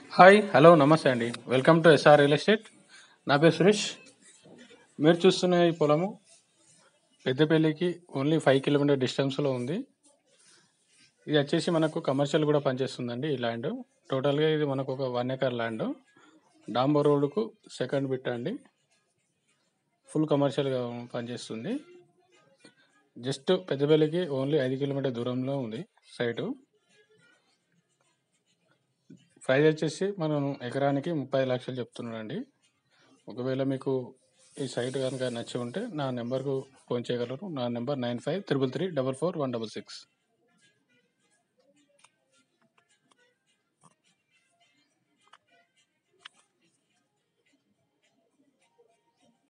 hi hello నమస్తే అండి welcome to SR real estate నా పేరు సురేష్ మీరు చూస్తున్న ఈ పొలము పెద్దపల్లికి ఓన్లీ ఫైవ్ కిలోమీటర్ డిస్టెన్స్లో ఉంది ఇది వచ్చేసి మనకు కమర్షియల్ కూడా పనిచేస్తుందండి ఈ ల్యాండ్ టోటల్గా ఇది మనకు ఒక వన్ ఎకర్ ల్యాండ్ డాంబర్ రోడ్డుకు సెకండ్ బిట్ అండి ఫుల్ కమర్షియల్గా పనిచేస్తుంది జస్ట్ పెద్దపల్లికి ఓన్లీ ఐదు కిలోమీటర్ దూరంలో ఉంది సైటు ప్రైస్ వచ్చేసి మనం ఎకరానికి ముప్పై లక్షలు చెప్తున్నాడండి ఒకవేళ మీకు ఈ సైట్ కనుక నచ్చి ఉంటే నా నెంబర్కు ఫోన్ చేయగలరు నా number nine five triple three double four one double six